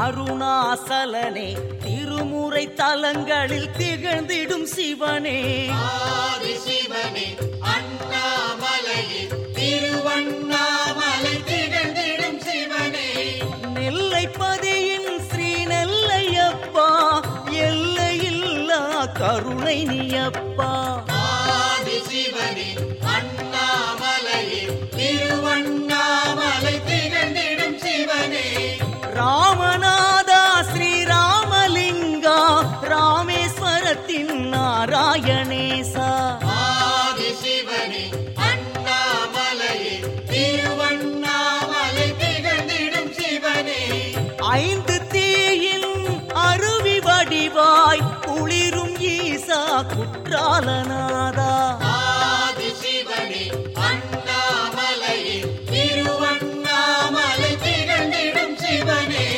அருணாசலனே திருமுறை தலங்களில் திகழ்ந்திடும் சிவனே ஆதிசிவனே அண்ணாமலையில் திருவண்ணாமலை திகழ்ந்திடும் சிவனே நெல்லைப்பதியின் ஸ்ரீ நெல்லையப்பா எல்லையில்லா கருணை நீயப்பா ஆதிசிவனே அண்ணாமலையில் திருவண்ணாமலை திகழ்ந்திடும் சிவனே ராமநாதா ஸ்ரீராமலிங்கா ராமேஸ்வரத்தின் நாராயணேசா ஆதிசிவனே அண்ணாமலையில் திருவண்ணாமலை திகழ்ந்திடும் சிவனே ஐந்து தீயின் அருவி வடிவாய் குளிரும் ஈசா குற்றாலநாதா ஆதிசிவனே அண்ணாமலையில் திருவண்ணாமலை திகழ்ந்திடும் சிவனே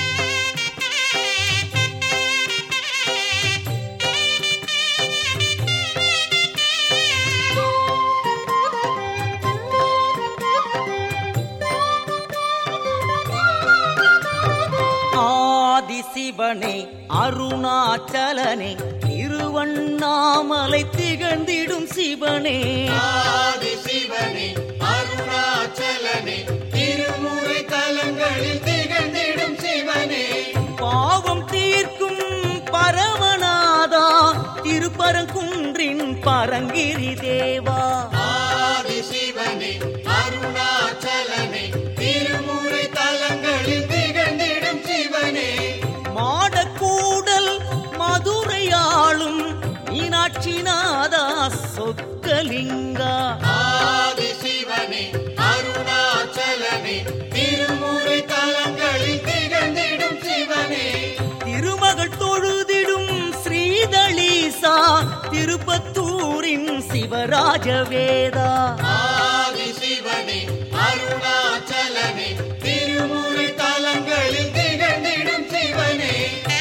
ஆதிசிவனே அருணாச்சலனே திருவண்ணாமலை திகழ்ந்திடும் சிவனே ஆதிசிவனே அருணாச்சலனே திருமுறை தலங்களில் திகழ்ந்திடும் சிவனே பாவம் தீர்க்கும் பரமநாதா திருப்பரங்குன்றின் பரங்கிரி தேவா ஆதிசிவனே அருணாச்சலனே திருமுறை தலங்களில் திகழ்ந்திடும் சிவனே மாடக்கூடல் மதுரையாளும் மீனாட்சிநாதா சொக்கலிங்கா ஆதிசிவனே அருணாச்சலனே திருமுறை தலங்களில் திகழ்ந்திடும் சிவனே திருமகள் தொழுதிடும் ஸ்ரீதளீசா திருப்பத்தூரின் சிவராஜவேதா ஆதிசிவனே அருணாச்சலனே திருமுறை தலங்களில் திகழ்ந்திடும் சிவனே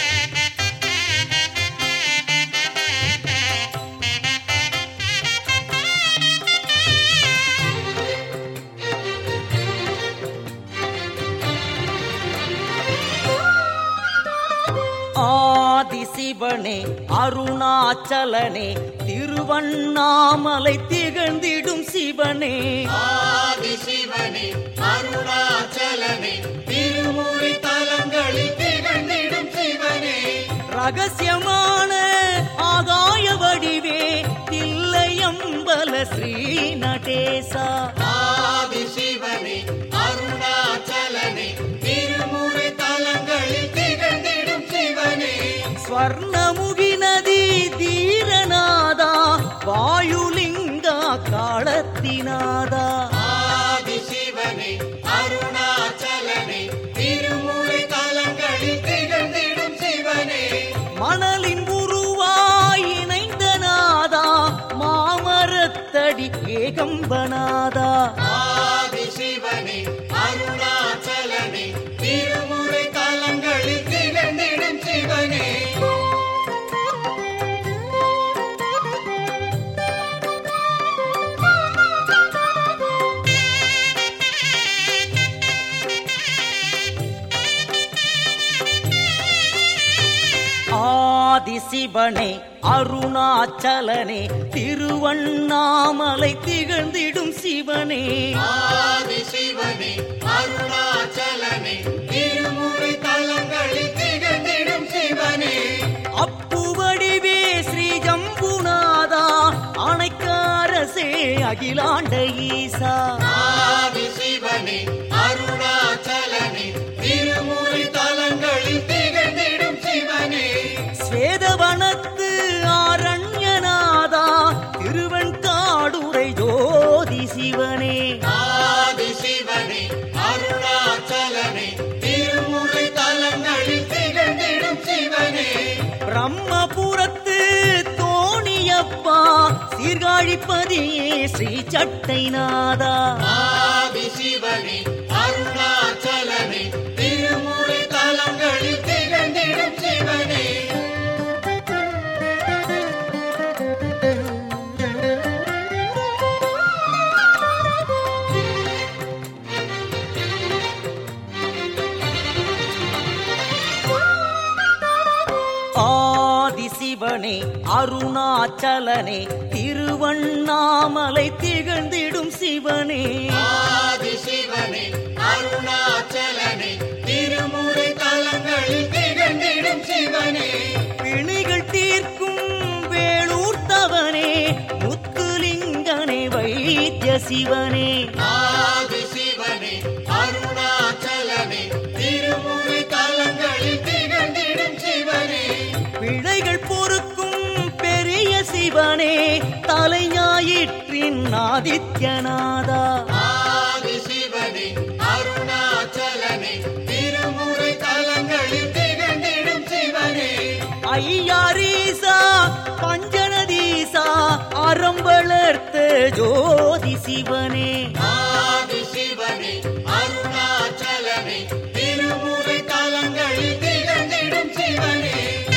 ஆதிசிவனே அருணாச்சலனே திருவண்ணாமலை திகழ்ந்திடும் சிவனே ஆதிசிவனே அருணாச்சலனே திருமுறை தலங்களில் திகழ்ந்திடும் சிவனே ரகசியமான ஆகாய வடிவே தில்லையம்பல ஸ்ரீ நடேசா ஆதிசிவனே அருணாச்சலனே திருமுறை தலங்களில் திகழ்ந்திடும் சிவனே ஸ்வர்ணமுகி நதி தீரநாதா வாயுலிங்கா காலத்தினாதா ஆதிசிவனே அருணாச்சலனே திருமுறை தலங்களில் திகழ்ந்திடும் சிவனே மணலின் உருவாய் இணைந்த நாதா மாமரத்தடி ஏகம்பநாதா ஆதிசிவனே அருணாச்சலனே திருமுறை தலங்களில் திகழ்ந்திடும் சிவனே ஆதிசிவனே அருணாச்சலனே திருவண்ணாமலை திகழ்ந்திடும் சிவனே ஆதிசிவனே அருணாச்சலனே திருமுறை தலங்களில் திகழ்ந்திடும் சிவனே அப்புவடிவே ஸ்ரீ ஜம்புநாதா அணைக்காரசே அகிலாண்ட ஈசா ஆதிசிவனே அருணாச்சலனே திருமுறை தலங்களில் திகழ்ந்திடும் சிவனே ஸ்வேதவனத்து ஆரண்யநாதா திருவெண்காடுரை ஜோதி சிவனே ஆதிசிவனே அருணாச்சலனே திருமுறை தலங்களில் திகழ்ந்திடும் சிவனே பிரம்மபுரத்து தோணியப்பா சீர்காழிப்பதியே ஸ்ரீ சட்டைநாதா ஆதிசிவனே அருணாச்சலனே திருமுறை தலங்களில் திகழ்ந்திடும் சிவனே சிவனே அருணாச்சலனே திருவண்ணாமலை திகழ்ந்திடும் சிவனே ஆதி சிவனே அருணாச்சலனே திருமுறை தலங்களில் திகழ்ந்திடும் சிவனே பிணிகள் தீர்க்கும் வேளூர்த்தவனே முத்துலிங்கனே வைத்திய சிவனே ஆதி சிவனே அருணாச்சலனே திருமுறை தலங்களில் திகழ்ந்திடும் சிவனே பிழைகள் பொறுக்கும் பெரிய சிவனே தலைஞாயிற்றின் ஆதித்யநாதா ஆதி சிவனே அருணாச்சலனே திருமுறை தலங்களில் திகழ்ந்திடும் சிவனே ஐயாரீசா பஞ்சனதீசா அறம் வளர்த்த ஜோதி சிவனே ஆதி சிவனே அருணாச்சலனே திருமுறை தலங்களில் திகழ்ந்திடும் சிவனே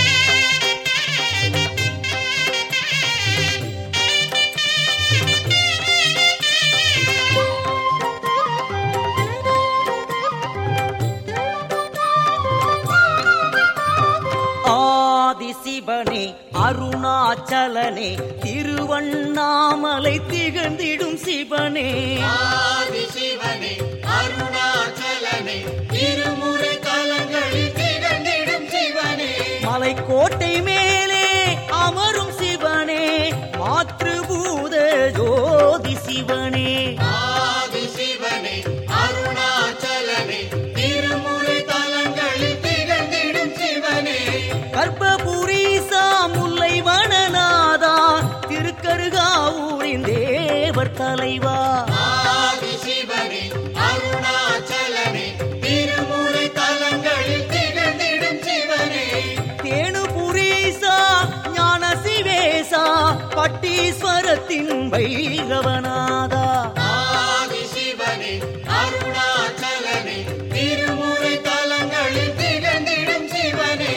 ஆதி சிவனே அருணாச்சலனே திருவண்ணாமலை திகழ்ந்திடும் சிவனே ஆதி சிவனே அருணாச்சலனே திருமுறை தலங்களில் திகழ்ந்திடும் சிவனே மலைக்கோட்டை மேலே அமரும் சிவனே மாத்ருபூத ஜோதி சிவனே ஆதி சிவனே அருணாச்சலனே திருமுறை தலங்களில் திகழ்ந்திடும் சிவனே கர்ப்பபுரீசா முல்லை வனநாதா திருக்கருகாவூரின் தேவர் தலைவா ஆதி சிவனே அருணாச்சலனே திருமுறை தலங்களில் திகழ்ந்திடும் சிவனே தேனுபுரீசா ஞான சிவேசா பட்டீஸ்வரத்தின் வைரவநாதா ஆதி சிவனே அருணாச்சலனே திருமுறை தலங்களில் திகழ்ந்திடும் சிவனே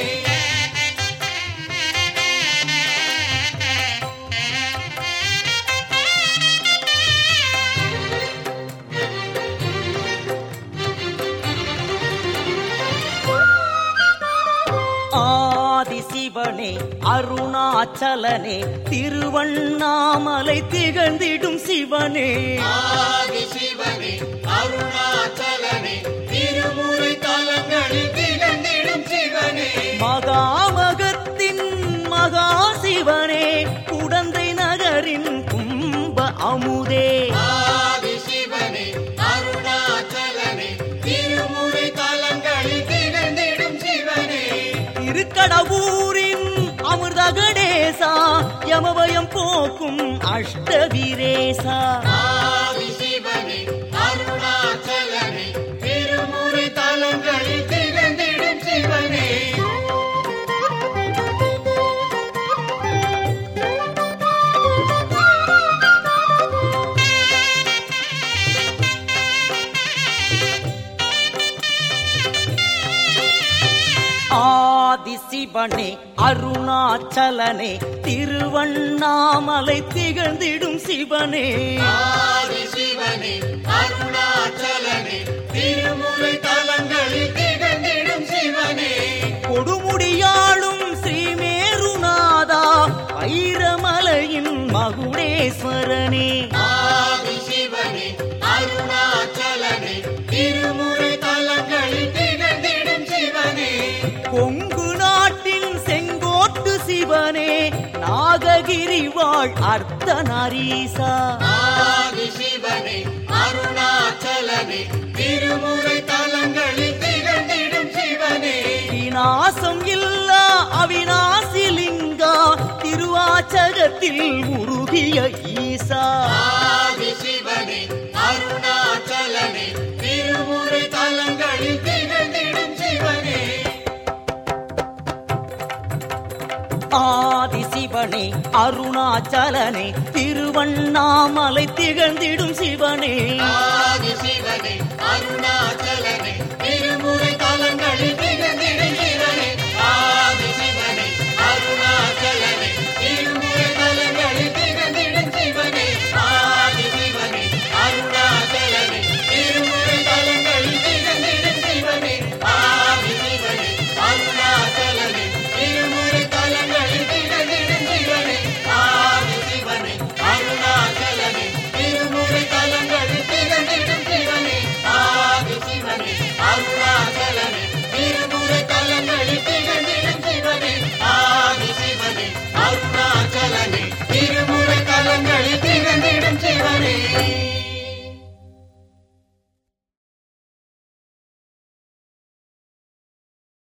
ஆதி சிவனே அருணாச்சலனே திருவண்ணாமலை திகழ்ந்திடும் சிவனே ஆதி சிவனே அருணாச்சலனே திருமுறை தலங்களில் திகழ்ந்திடும் சிவனே மகாமகத்தின் மகா சிவனே குடந்தை நகரின் கும்ப அமுதே ஆதி சிவனே அருணாச்சலனே திருமுறை தலங்களில் திகழ்ந்திடும் சிவனே திருக்கடவூரின் அமிர்தகடேசா யமபயம் போக்கும் அஷ்டவீரேசா ஆதி சிவனே அருணாச்சலனே திருமுறை தலங்களில் திகழ்ந்திடும் சிவனே ஆதி சிவனே அருணாச்சலனே திருவண்ணாமலை திகழ்ந்திடும் சிவனே ஆதி சிவனே அருணாச்சலனே திருமுறை தலங்களில் திகழ்ந்திடும் சிவனே கொடுமுடியாளும் ஸ்ரீமேருநாதா வைரமலையின் மகுடேஸ்வரனே ஆதி சிவனே அருணாச்சலனே திருமுறை தலங்களில் திகழ்ந்திடும் சிவனே கொங்கு நாட்டின் செங்கோட்டு சிவனே நாககிரி வாழ் அர்த்தநாரீசா ஆதி சிவனே அருணாச்சலனே திருமுறை தலங்களில் திகழ்ந்திடும் சிவனே விநாசம் இல்லா அவிநாசிலிங்கா திருவாச்சகத்தில் உருகிய ஈசா ஆதி சிவனே அருணாச்சலனே திருமுறை தலங்களில் திகழ்ந்திடும் சிவனே ஆதி சிவனே அருணாச்சலனே திருவண்ணாமலை திகழ்ந்திடும் சிவனே ஆதி சிவனே அருணாச்சலனே